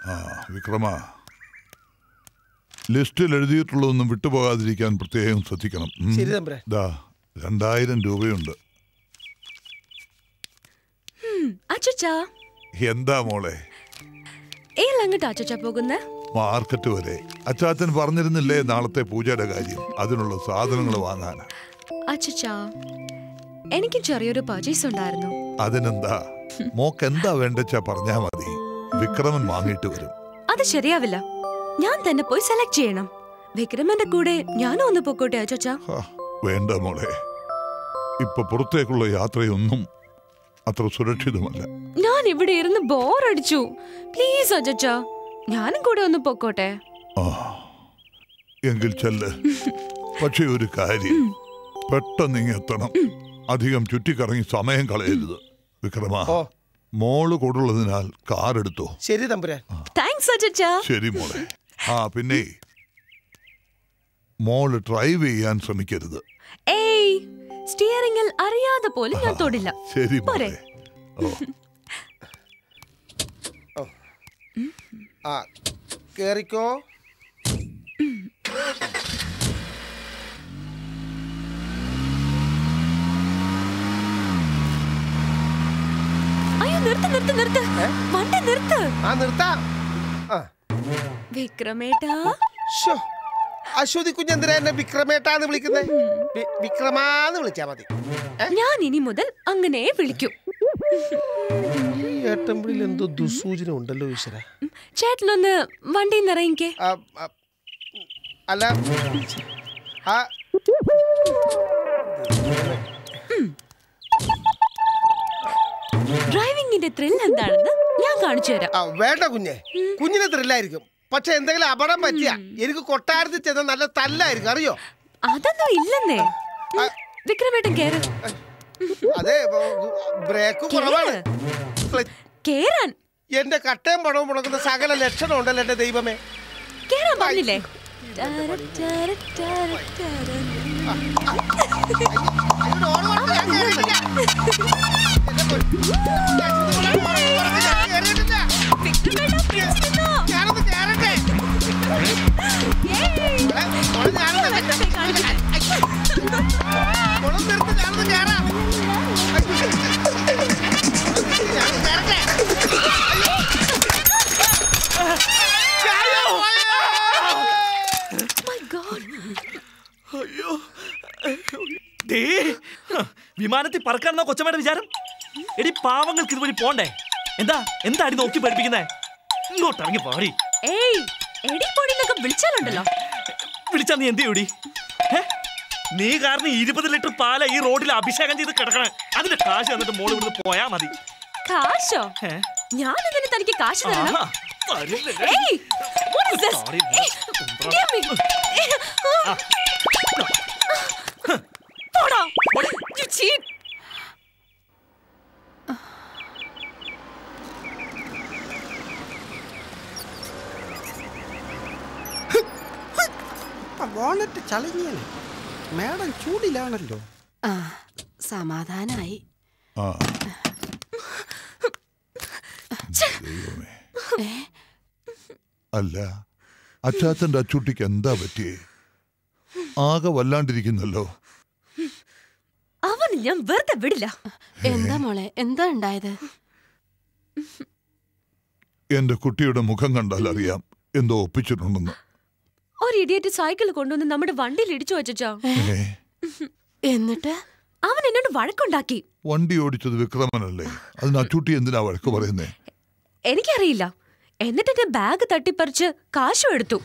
ആ വിക്രമ ലിസ്റ്റിൽ എഴുതിയിട്ടുള്ളതൊന്നും വിട്ടുപോകാതിരിക്കാൻ പ്രത്യേകം ശ്രദ്ധിക്കണം ഉം. ശരി തമ്പുരാൻ. ദാ രണ്ടായിരം രൂപയുണ്ട് അച്ചച്ചാ എന്താ മോളെ ഏലങ്ങട്ടാ അച്ചച്ചാ പോകുന്നേ മാർക്കറ്റ് വരെ അച്ചാച്ചൻ പറഞ്ഞിരുന്നില്ലേ നാളത്തെ പൂജയുടെ കാര്യം അതിനുള്ള സാധനങ്ങൾ വാങ്ങാൻ അച്ചച്ചാ എനിക്ക് ചെറിയൊരു പർച്ചേസ് ഉണ്ടായിരുന്നു അതിനെന്താ മോക്ക് എന്താ വേണ്ടച്ചാ പറഞ്ഞാ മതി വിക്രമൻ വാങ്ങിയിട്ട് വരും അത് ശരിയാവില്ല ഞാൻ തന്നെ പോയി സെലക്ട് ചെയ്യണം വിക്രമന്റെ കൂടെ ഞാനും ഒന്ന് പൊക്കോട്ടെ അച്ചച്ചാ ഹാ, വേണ്ട മോളെ ഇപ്പൊ പുറത്തേക്കുള്ള യാത്രയൊന്നും അത്ര സുരക്ഷിതമല്ല ഞാൻ ഇവിടെ ഇരുന്ന് ബോറടിച്ചു പ്ലീസ് അച്ചച്ചാ ഞാനും കൂടെ ഒന്ന് പൊക്കോട്ടെ ആ എങ്കിൽ ചെല്ല് പക്ഷെ ഒരു കാര്യം പെട്ടെന്ന് ഇങ്ങ് എത്തണം അധികം ചുറ്റിക്കറങ്ങി സമയം കളയരുത് വിക്രമ മോള് കൂടുള്ളതിനാൽ കാർ എടുത്തോ ശരി തമ്പുരാൻ താങ്ക്സ് അച്ചച്ചാ ശരി മോളെ ആ പിന്നെ മോള് ഡ്രൈവ് ചെയ്യാൻ ശ്രമിക്കരുത് ഏയ് സ്റ്റിയറിംഗിൽ അറിയാതെ പോലും ഞാൻ തൊടില്ല ശരി പോരെ മോളെ ഓ ആ കേറിക്കോ അയ്യോ നിർത്ത് നിർത്ത് നിർത്ത് വണ്ടി നിർത്ത് ആ നിർത്താം ആ വിക്രമേട്ടാ ശ്ശോ. അശ്വതി കുഞ്ഞെന്തിനാ എന്നെ വിക്രമേട്ടാന്ന് വിളിക്കുന്നത് വിക്രമാന്ന് വിളിച്ചാ മതി ഞാൻ ഇനി മുതൽ അങ്ങനെ വിളിക്കും ഈ ഏട്ടമ്പിളിൽ എന്തോ ദുസൂചന ഉണ്ടല്ലോ ഈശ്വര ചേട്ടനൊന്ന് വണ്ടി നിറയിക്കേ ആ, ആ, അല്ല ആ ഡ്രൈവിംഗിന്റെ ത്രിൽ എന്താണെന്ന് ഞാൻ കാണിച്ചു തരാം ആ, വേണ്ട കുഞ്ഞെ കുഞ്ഞിന് ത്രില്ലായിരിക്കും പക്ഷെ എന്തെങ്കിലും അപകടം പറ്റിയ എനിക്ക് കൊട്ടാരത്തിൽ ചെന്ന നല്ല തല്ലായിരിക്കും അറിയോ അതൊന്നും ഇല്ലെന്നേ ഉം, വിക്രമേട്ടൻ കേറ് അതെ ബ്രേക്ക് കുറവാണ് കേറാൻ എന്റെ കട്ടയും പണവും മുടക്കുന്ന സകല ലക്ഷണം ഉണ്ടല്ലോ എന്റെ ദൈവമേ കേറാൻ പറഞ്ഞില്ലേ ടാര, ടാര, ടാര, ടാര. My God. അയ്യോ ദേ, ഹ, വിമാനത്തിൽ പറക്കാണെന്നോ കൊച്ചമ്മയുടെ വിചാരം എടി പാവങ്ങൾക്ക് ഇതുവഴി പോണ്ടേ എന്താ എന്താ അടി നോക്കി പഠിപ്പിക്കുന്നേ ഇങ്ങോട്ട് ഇറങ്ങി പാടി ഏയ് എടി പൊടിന്നൊക്കെ വിളിച്ചാലുണ്ടല്ലോ വിളിച്ചാ നീ എന്ത് ചെയ്യൂടി ഹെ? നീ കാരണം ഇരുപത് ലിറ്റർ പാല ഈ റോഡിൽ അഭിഷേകം ചെയ്ത് കിടക്കണേ അതിന്റെ കാശ് തന്നിട്ട് മോള് ഇവിടുന്ന് പോയാ മതി കാശോ ഹെ? ഞാൻ എന്തിനു തനിക്ക് കാശ് തരണം ആഹാ, തരില്ലല്ലേ? ഏയ് what is this? Sorry, ഏയ്, give me. ഏയ്, ആ. പോടാ. You cheat. ബോണറ്റ് ചളിഞ്ഞാണ് മേഡം ചൂടിലാണല്ലോ ആ സമാധാനായി ആ ഏ അല്ല അച്ചാച്ചന്റെ അച്ചൂട്ടിക്ക് എന്താ പറ്റിയേ ആകെ വല്ലാണ്ടിരിക്കുന്നല്ലോ അവന് ഞാൻ വെറുതെ വിടില്ല എന്താ മോളെ എന്താ ഉണ്ടായത് എന്റെ കുട്ടിയുടെ മുഖം കണ്ടാൽ അറിയാം എന്തോ ഒപ്പിച്ചിട്ടുണ്ടെന്ന് ഒരു ഇഡിയറ്റ് സൈക്കിൾ കൊണ്ടുവന്ന് നമ്മുടെ വണ്ടിയിൽ ഇടിച്ചു വെച്ചാ ഏ, എന്നിട്ട് അവൻ എന്നോട് വഴക്കുണ്ടാക്കി വണ്ടി ഓടിച്ചത് വിക്രമനല്ലേ അതിന് അച്ചൂട്ടി എന്തിനാ വഴക്ക് പറയുന്നേ എനിക്കറിയില്ല എന്നിട്ട് എന്റെ ബാഗ് തട്ടിപ്പറിച്ച് കാശും എടുത്തു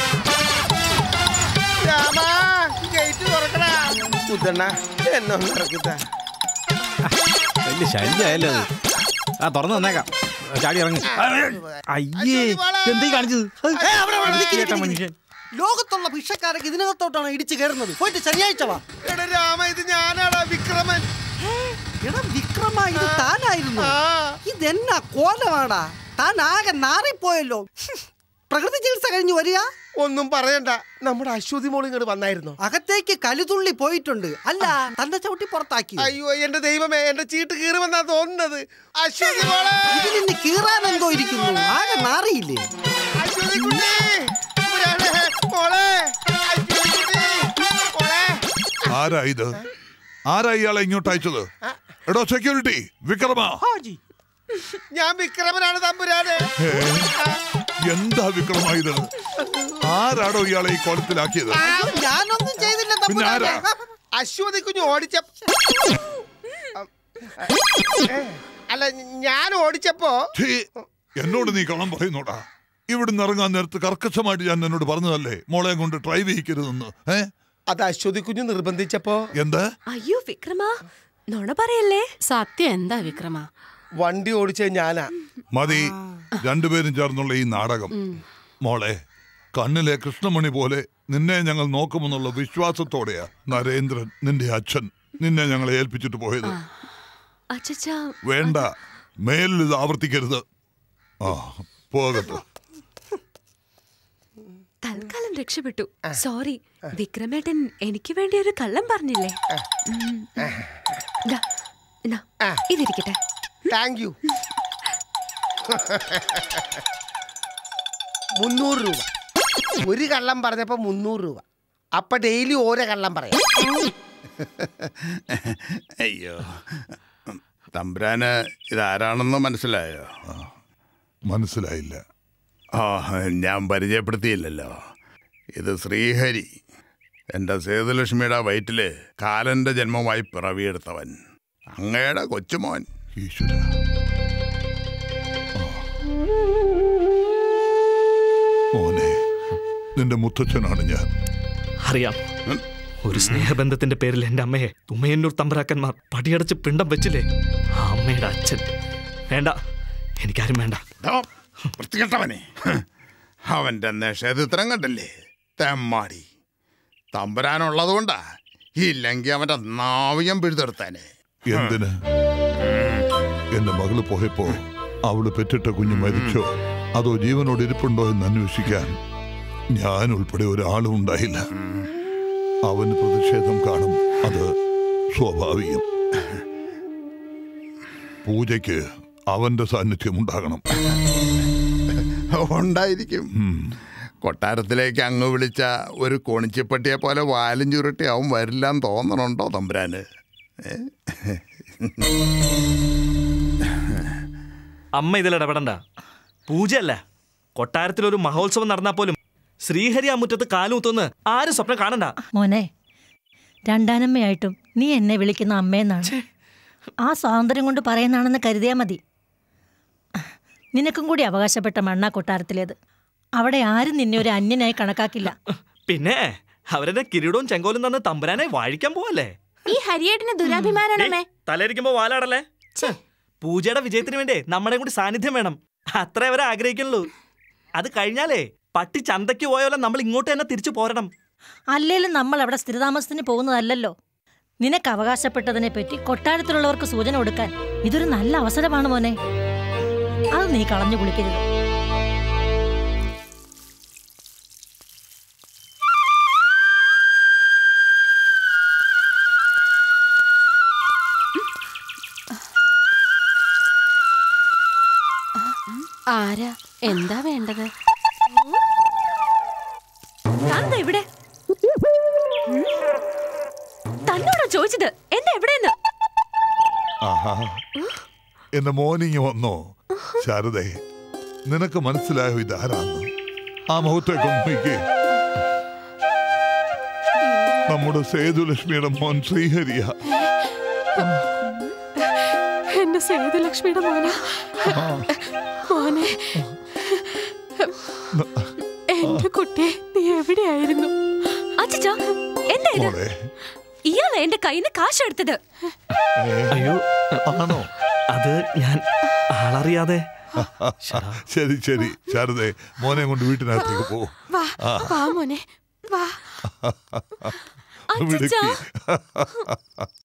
രാമാ, ഗേറ്റ് തുറക്കടാ. മുത്തണ്ണ, എന്നെ ഒന്ന് ഇറക്കിത്താ. വലിയ ശല്യമായല്ലോ അത് ആ തുറന്നു തന്നേക്കാം ചാടി ഇറങ്ങി അയ്യേ എന്തീ കാണിച്ചത് ഏ, അവിടെ, അവിടെ, നിക്ക്, നിക്ക്, ചേട്ടാ നിക്ക്. മനുഷ്യൻ ലോകത്തുള്ള ഭിക്ഷക്കാരൊക്കെ ഇതിനകത്തോട്ടാണ് ഇടിച്ചു കയറുന്നത് പോയിട്ട് ശനിയാഴ്ച വാ എടാ രാമ ഇത് ഞാനാടാ വിക്രമൻ എടാ വിക്രമ ഇത് താനായിരുന്നു ഇതെന്നാ കോലമാടാ താൻ ആകെ നാറിപ്പോയല്ലോ പ്രകൃതി ചികിത്സ കഴിഞ്ഞു വരിക ഒന്നും പറയണ്ട നമ്മുടെ അശ്വതി മോൾ ഇങ്ങോട്ട് വന്നായിരുന്നോ അകത്തേക്ക് കലുതുള്ളി പോയിട്ടുണ്ട് അല്ല തന്റെ ചവിട്ടി പുറത്താക്കി അയ്യോ എന്റെ ദൈവമേ എന്റെ ചീട്ട് കീറുമെന്നാ തോന്നുന്നത് അശ്വതി മോളെ ഇതിൽ നിന്ന് കീറാൻ എന്തോ ഇരിക്കുന്നു ആകെ നാറിയില്ലേ അശ്വതി കുട്ടി ഇവരാണ് മോളെ അശ്വതി കുട്ടി മോളെ ആരാ ഇത് ആരാ ഇയാളെ ഇങ്ങോട്ട് അയച്ചത് എടോ സെക്യൂരിറ്റി വിക്രമ ഹാജി ഞാൻ വിക്രമനാണ് തമ്പുരാനെ ഏ, എന്താ വിക്രമ ഇത് ആരാടോ ഇയാളെ ഈ കോലത്തിലാക്കിയത് അയ്യോ, ഞാനൊന്നും ചെയ്തില്ല പിന്നെ ആരാ? തമ്പുരാനെ. അശ്വതി കുഞ്ഞ് ഓടിച്ച അല്ല ഞാൻ ഓടിച്ചപ്പോ ഛീ, എന്നോട് നീ കള്ളം പറയുന്നോടാ ഇവിടുന്ന് ഇറങ്ങാൻ നേരത്ത് കർക്കശമായിട്ട് ഞാൻ എന്നോട് പറഞ്ഞതല്ലേ മോളെ കൊണ്ട് ഡ്രൈവ് ചെയ്യിക്കരുതെന്ന് ഏ അത് അശ്വതി കുഞ്ഞ് നിർബന്ധിച്ചപ്പോ എന്ത് അയ്യോ വിക്രമ നുണ പറയല്ലേ സത്യം എന്താ വിക്രമ വണ്ടി ഓടിച്ചത് ഞാനാ മതി രണ്ടുപേരും ചേർന്നുള്ള ഈ നാടകം മോളെ കണ്ണിലെ കൃഷ്ണമണി പോലെ നിന്നെ ഞങ്ങൾ നോക്കുമെന്നുള്ള വിശ്വാസത്തോടെയാ നരേന്ദ്രൻ നിന്റെ അച്ഛൻ നിന്നെ ഞങ്ങളെ ഏൽപ്പിച്ചിട്ട് പോയത് അച്ഛച്ച വേണ്ട മേലിൽ ഇത് ആവർത്തിക്കരുത് ആ പോകട്ടെ തൽക്കാലം രക്ഷപ്പെട്ടു സോറി വിക്രമേട്ടൻ എനിക്ക് വേണ്ടി ഒരു കള്ളം പറഞ്ഞില്ലേ ഉം. ദാ, ഇന്നാ, ഇതിരിക്കട്ടെ താങ്ക് യു മുന്നൂറ് രൂപ ഒരു കള്ളം പറഞ്ഞപ്പോ മുന്നൂറ് രൂപ അപ്പൊ ഡെയിലി ഓരോ കള്ളം പറയാം അയ്യോ തമ്പുരാന് ഇതാരാണെന്ന് മനസ്സിലായോ മനസ്സിലായില്ല ആ ഞാൻ പരിചയപ്പെടുത്തിയില്ലല്ലോ ഇത് ശ്രീഹരി എൻ്റെ സേതുലക്ഷ്മിയുടെ വയറ്റില് കാലന്റെ ജന്മമായി പിറവിയെടുത്തവൻ അങ്ങയുടെ കൊച്ചുമോൻ ഈശ്വര മോനെ നിന്റെ മുത്തച്ഛനാണ് ഞാൻ അറിയാം ഒരു സ്നേഹബന്ധത്തിന്റെ പേരിൽ എന്റെ അമ്മയെ തുമ്മയന്നൂർ തമ്പരാക്കന്മാർ പടിയടച്ച് പിണ്ടം വെച്ചില്ലേ ആ അമ്മയുടെ അച്ഛൻ വേണ്ട എനിക്കാരും വേണ്ട ദോ, വൃത്തികെട്ടവനെ അവന്റെ നിഷേധിത്രം കണ്ടില്ലേ തെമ്മാടി തമ്പുരാനുള്ളത് കൊണ്ടാ ഇല്ലെങ്കിൽ അവന്റെ നാവിയം പിഴുതെടുത്താനെ എന്തിന് എന്റെ മകള് പോയപ്പോ അവള് പെറ്റിട്ട കുഞ്ഞ് മരിച്ചോ അതോ ജീവനോട് ഇരിപ്പുണ്ടോ എന്ന് അന്വേഷിക്കാൻ ഞാൻ ഉൾപ്പെടെ ഒരാളും ഉണ്ടായില്ല അവന് പ്രതിഷേധം കാണും അത് സ്വാഭാവികം പൂജയ്ക്ക് അവന്റെ സാന്നിധ്യം ഉണ്ടാകണം ഉണ്ടായിരിക്കും കൊട്ടാരത്തിലേക്ക് അങ്ങ് വിളിച്ച ഒരു കോണിച്ചിപ്പട്ടിയെ പോലെ വാലും ചുരുട്ടി അവൻ വരില്ലാന്ന് തോന്നണുണ്ടോ തമ്പുരാന് ഏ? അമ്മ ഇതിൽ ഇടപെടണ്ട പൂജയല്ല കൊട്ടാരത്തിൽ ഒരു മഹോത്സവം നടന്നാൽ പോലും ശ്രീഹരി ആ മുറ്റത്ത് കാലുമുത്തുന്ന് ആരും സ്വപ്നം കാണണ്ട മോനെ രണ്ടാനമ്മയായിട്ടും നീ എന്നെ വിളിക്കുന്ന അമ്മയെന്നാണ് ആ സ്വാതന്ത്ര്യം കൊണ്ട് പറയുന്നതാണെന്ന് കരുതിയാൽ മതി നിനക്കും കൂടി അവകാശപ്പെട്ട മണ്ണാ കൊട്ടാരത്തിലേത് അവിടെ ആരും നിന്നെ ഒരു അന്യനായി കണക്കാക്കില്ല പിന്നെ അവരുടെ കിരീടവും ചെങ്കോലും തന്ന് തമ്പുരാനെ വാഴിക്കാൻ പോവല്ലേ ഈ ഹരിയേട്ടന് ദുരാഭിമാനമേ തലയിരിക്കുമ്പോ വാലാടല്ലേ ഛെ, പൂജയുടെ വിജയത്തിന് വേണ്ടി നമ്മുടെ കൂടി സാന്നിധ്യം വേണം അത്രേ അവരെ ആഗ്രഹിക്കുള്ളൂ അത് കഴിഞ്ഞാലേ പട്ടി ചന്തയ്ക്ക് പോയോലെ നമ്മൾ ഇങ്ങോട്ട് തന്നെ തിരിച്ചു പോരണം അല്ലേലും നമ്മൾ അവിടെ സ്ഥിരതാമസത്തിന് പോകുന്നതല്ലല്ലോ നിനക്ക് അവകാശപ്പെട്ടതിനെ പറ്റി കൊട്ടാരത്തിലുള്ളവർക്ക് സൂചന കൊടുക്കാൻ ഇതൊരു നല്ല അവസരമാണ് മോനെ അത് നീ കളഞ്ഞു കുളിക്കരുത് ആരാ എന്താ വേണ്ടത് താന്താ ഇവിടെ ഉം? തന്നോടാ ചോദിച്ചത് എന്താ എവിടെയെന്ന് ആഹാ എന്റെ മോനിങ് വന്നോ ശാരദേ നിനക്ക് മനസ്സിലായോ ഇതാരാന്ന് ആ മുഖത്തേക്കൊന്ന് നോക്കിക്കേ നമ്മുടെ സേതുലക്ഷ്മിയുടെ മോൻ ശ്രീഹരിയ എന്റെ സേതുലക്ഷ്മിയുടെ മോന മോനെ എന്റെ കുട്ടിയെ നീ എവിടെയായിരുന്നു അച്ഛച്ച എന്താ ഇത് മോളെ ഇയാളെ എന്റെ കയ്യിൽ നിന്ന് കാശ് എടുത്തത് ഏ, അയ്യോ ആണോ അത് ഞാൻ ആളറിയാതെ ശരി ശരി ശാരദേ മോനെ കൊണ്ട് വീട്ടിനകത്തേക്ക് പോ വാ വാ മോനെ വാ അച്ഛച്ചാ വിടുക്കി